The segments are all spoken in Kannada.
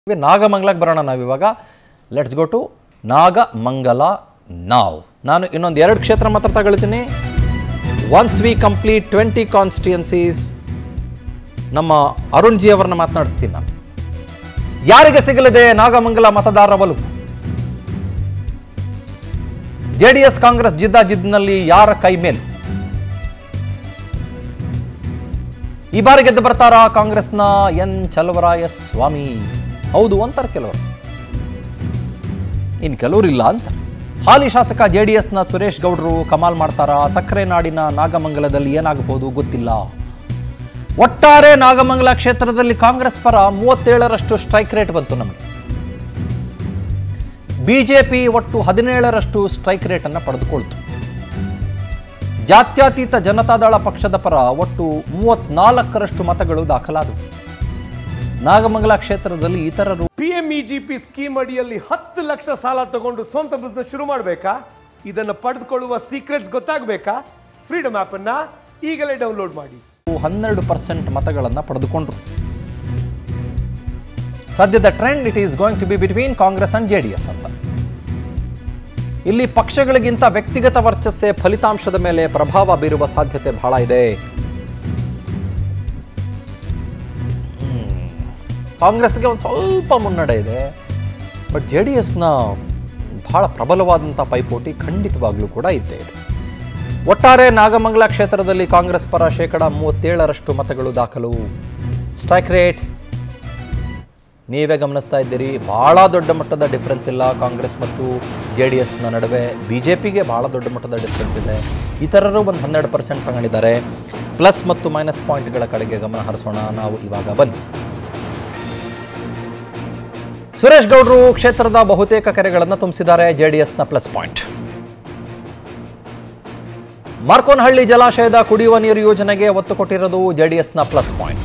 ಇವಾಗ ನಾಗಮಂಗಲಕ್ಕೆ ಬರೋಣ ನಾವಿವಾಗ ಲೆಟ್ಸ್ ಗೋ ಟು ನಾಗಮಂಗಲ ನಾವ್ ನಾನು ಇನ್ನೊಂದು ಎರಡು ಕ್ಷೇತ್ರ ಮಾತ್ರ ತಗೊಳ್ತೀನಿ once we complete twenty constituencies ನಮ್ಮ ಅರುಣ್ ಜಿ ಅವರನ್ನ ಮಾತನಾಡಿಸ್ತೀನಿ ನಾನು ಯಾರಿಗೆ ಸಿಗಲಿದೆ ನಾಗಮಂಗಲ ಮತದಾರರ ಒಲವು ಜೆ ಡಿ ಎಸ್ ಕಾಂಗ್ರೆಸ್ ಜಿದ್ದಾಜಿದ್ದಿನಲ್ಲಿ ಯಾರ ಕೈ ಮೇಲು ಈ ಬಾರಿ ಗೆದ್ದು ಬರ್ತಾರಾ ಕಾಂಗ್ರೆಸ್ನ ಎನ್ ಚಲವರಾಯ ಸ್ವಾಮಿ ಹೌದು ಅಂತಾರೆ ಕೆಲವರು ಇನ್ನು ಕೆಲವರು ಇಲ್ಲ ಅಂತ ಹಾಲಿ ಶಾಸಕ ಜೆ ಡಿ ಎಸ್ನ ಸುರೇಶ್ ಗೌಡರು ಕಮಾಲ್ ಮಾಡ್ತಾರಾ ಸಕ್ಕರೆ ನಾಡಿನ ನಾಗಮಂಗಲದಲ್ಲಿ ಏನಾಗಬಹುದು ಗೊತ್ತಿಲ್ಲ ಒಟ್ಟಾರೆ ನಾಗಮಂಗಲ ಕ್ಷೇತ್ರದಲ್ಲಿ ಕಾಂಗ್ರೆಸ್ ಪರ ಮೂವತ್ತೇಳರಷ್ಟು ಸ್ಟ್ರೈಕ್ ರೇಟ್ ಬಂತು ನಮಗೆ ಬಿಜೆಪಿ ಒಟ್ಟು ಹದಿನೇಳರಷ್ಟು ಸ್ಟ್ರೈಕ್ ರೇಟ್ ಅನ್ನು ಪಡೆದುಕೊಳ್ತು ಜಾತ್ಯತೀತ ಜನತಾದಳ ಪಕ್ಷದ ಪರ ಒಟ್ಟು ಮೂವತ್ನಾಲ್ಕರಷ್ಟು ಮತಗಳು ದಾಖಲಾದವು ನಾಗಮಂಗಲ ಕ್ಷೇತ್ರದಲ್ಲಿ ಇತರರು ಪಿಎಂಇಜಿಪಿ ಸ್ಕೀಮ್ ಅಡಿಯಲ್ಲಿ ಹತ್ತು ಲಕ್ಷ ಸಾಲ ತಗೊಂಡು ಸ್ವಂತ ಬಿಸ್ನೆಸ್ ಶುರು ಮಾಡಬೇಕಾ ಇದನ್ನು ಪಡೆದುಕೊಳ್ಳುವ ಸೀಕ್ರೆಟ್ಸ್ ಗೊತ್ತಾಗಬೇಕಾ ಫ್ರೀಡಮ್ ಆ್ಯಪನ್ನು ಈಗಲೇ ಡೌನ್ಲೋಡ್ ಮಾಡಿ ಹನ್ನೆರಡು ಪರ್ಸೆಂಟ್ ಮತಗಳನ್ನು ಪಡೆದುಕೊಂಡ್ರು ಸದ್ಯದ trend it is going to be between Congress and J D S ಅಂತ ಇಲ್ಲಿ ಪಕ್ಷಗಳಿಗಿಂತ ವ್ಯಕ್ತಿಗತ ವರ್ಚಸ್ಸೇ ಫಲಿತಾಂಶದ ಮೇಲೆ ಪ್ರಭಾವ ಬೀರುವ ಸಾಧ್ಯತೆ ಬಹಳ ಇದೆ ಹ್ಮ್. ಕಾಂಗ್ರೆಸ್ಗೆ ಒಂದು ಸ್ವಲ್ಪ ಮುನ್ನಡೆ ಇದೆ ಬಟ್ ಜೆ ಡಿ ಎಸ್ನ ಬಹಳ ಪ್ರಬಲವಾದಂಥ ಪೈಪೋಟಿ ಖಂಡಿತವಾಗ್ಲೂ ಕೂಡ ಇದ್ದೇ ಇದೆ ಒಟ್ಟಾರೆ ನಾಗಮಂಗಲ ಕ್ಷೇತ್ರದಲ್ಲಿ ಕಾಂಗ್ರೆಸ್ ಪರ ಶೇಕಡ ಮೂವತ್ತೇಳರಷ್ಟು ಮತಗಳು ದಾಖಲು ಸ್ಟ್ರೈಕ್ ರೇಟ್ ನೀವೇ ಗಮನಿಸ್ತಾ ಇದ್ದೀರಿ ಭಾಳ ದೊಡ್ಡ ಮಟ್ಟದ ಡಿಫ್ರೆನ್ಸ್ ಇಲ್ಲ ಕಾಂಗ್ರೆಸ್ ಮತ್ತು ಜೆ ಡಿ ಎಸ್ನ ನಡುವೆ ಬಿ ಜೆ ಪಿಗೆ ಭಾಳ ದೊಡ್ಡ ಮಟ್ಟದ ಡಿಫ್ರೆನ್ಸ್ ಇದೆ ಇತರರು ಒಂದು ಹನ್ನೆರಡು ಪರ್ಸೆಂಟ್ ತಗೊಂಡಿದ್ದಾರೆ ಪ್ಲಸ್ ಮತ್ತು ಮೈನಸ್ ಪಾಯಿಂಟ್ಗಳ ಕಡೆಗೆ ಗಮನ ಹರಿಸೋಣ ನಾವು ಇವಾಗ ಬನ್ನಿ ಸುರೇಶ್ ಗೌಡರು ಕ್ಷೇತ್ರದ ಬಹುತೇಕ ಕೆರೆಗಳನ್ನು ತುಂಬಿಸಿದ್ದಾರೆ ಜೆ ಡಿ ಎಸ್ನ ಪ್ಲಸ್ ಪಾಯಿಂಟ್ ಮಾರ್ಕೋನಹಳ್ಳಿ ಜಲಾಶಯದ ಕುಡಿಯುವ ನೀರು ಯೋಜನೆಗೆ ಒತ್ತು ಕೊಟ್ಟಿರೋದು ಜೆಡಿಎಸ್ನ ಪ್ಲಸ್ ಪಾಯಿಂಟ್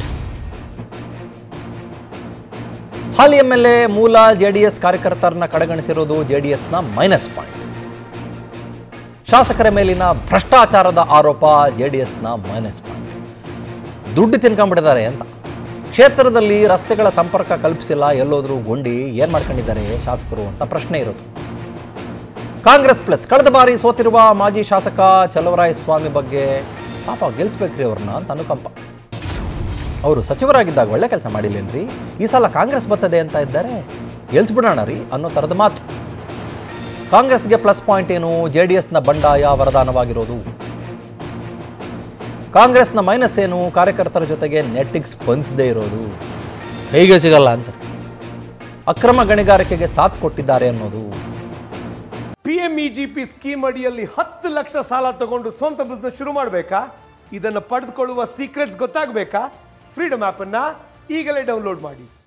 ಹಾಲಿ ಎಂ ಎಲ್ ಎ ಮೂಲ ಜೆಡಿಎಸ್ ಕಾರ್ಯಕರ್ತರನ್ನ ಕಡೆಗಣಿಸಿರೋದು ಜೆಡಿಎಸ್ನ ಮೈನಸ್ ಪಾಯಿಂಟ್ ಶಾಸಕರ ಮೇಲಿನ ಭ್ರಷ್ಟಾಚಾರದ ಆರೋಪ ಜೆಡಿಎಸ್ನ ಮೈನಸ್ ಪಾಯಿಂಟ್ ದುಡ್ಡು ತಿನ್ಕೊಂಡ್ಬಿಟ್ಟಿದ್ದಾರೆ ಅಂತ ಕ್ಷೇತ್ರದಲ್ಲಿ ರಸ್ತೆಗಳ ಸಂಪರ್ಕ ಕಲ್ಪಿಸಿಲ್ಲ ಎಲ್ಲೋದ್ರೂ ಗೊಂಡಿ ಏನು ಮಾಡ್ಕೊಂಡಿದ್ದಾರೆ ಶಾಸಕರು ಅಂತ ಪ್ರಶ್ನೆ ಇರೋದು ಕಾಂಗ್ರೆಸ್ ಪ್ಲಸ್ ಕಳೆದ ಬಾರಿ ಸೋತಿರುವ ಮಾಜಿ ಶಾಸಕ ಚಲವರಾಯ ಸ್ವಾಮಿ ಬಗ್ಗೆ ಪಾಪ ಗೆಲ್ಸ್ಬೇಕ್ರಿ ಅವ್ರನ್ನ ಅಂತ ಅನುಕಂಪ ಅವರು ಸಚಿವರಾಗಿದ್ದಾಗ ಒಳ್ಳೆ ಕೆಲಸ ಮಾಡಿಲ್ಲೇನ್ರಿ ಈ ಸಲ ಕಾಂಗ್ರೆಸ್ ಬರ್ತದೆ ಅಂತ ಇದ್ದಾರೆ ಗೆಲ್ಸ್ಬಿಡೋಣ ರೀ ಅನ್ನೋ ಥರದ ಮಾತು ಕಾಂಗ್ರೆಸ್ಗೆ ಪ್ಲಸ್ ಪಾಯಿಂಟ್ ಏನು ಜೆ ಡಿ ಎಸ್ನ ಬಂಡಾಯ ವರದಾನವಾಗಿರೋದು ಕಾಂಗ್ರೆಸ್ನ ಮೈನಸ್ ಏನು ಕಾರ್ಯಕರ್ತರ ಜೊತೆಗೆ ನೆಟ್ಟಿಗೆ ಸ್ಪಂದಿಸದೇ ಇರೋದು ಹೇಗೆ ಸಿಗಲ್ಲ ಅಂತ ಅಕ್ರಮ ಗಣಿಗಾರಿಕೆಗೆ ಸಾಥ್ ಕೊಟ್ಟಿದ್ದಾರೆ ಅನ್ನೋದು ಪಿಎಂಇಜಿಪಿ ಸ್ಕೀಮ್ ಅಡಿಯಲ್ಲಿ ಹತ್ತು ಲಕ್ಷ ಸಾಲ ತಗೊಂಡು ಸ್ವಂತ ಬಿಸ್ನೆಸ್ ಶುರು ಮಾಡಬೇಕಾ ಇದನ್ನು ಪಡೆದುಕೊಳ್ಳುವ ಸೀಕ್ರೆಟ್ಸ್ ಗೊತ್ತಾಗಬೇಕಾ ಫ್ರೀಡಮ್ ಆ್ಯಪನ್ನು ಈಗಲೇ ಡೌನ್ಲೋಡ್ ಮಾಡಿ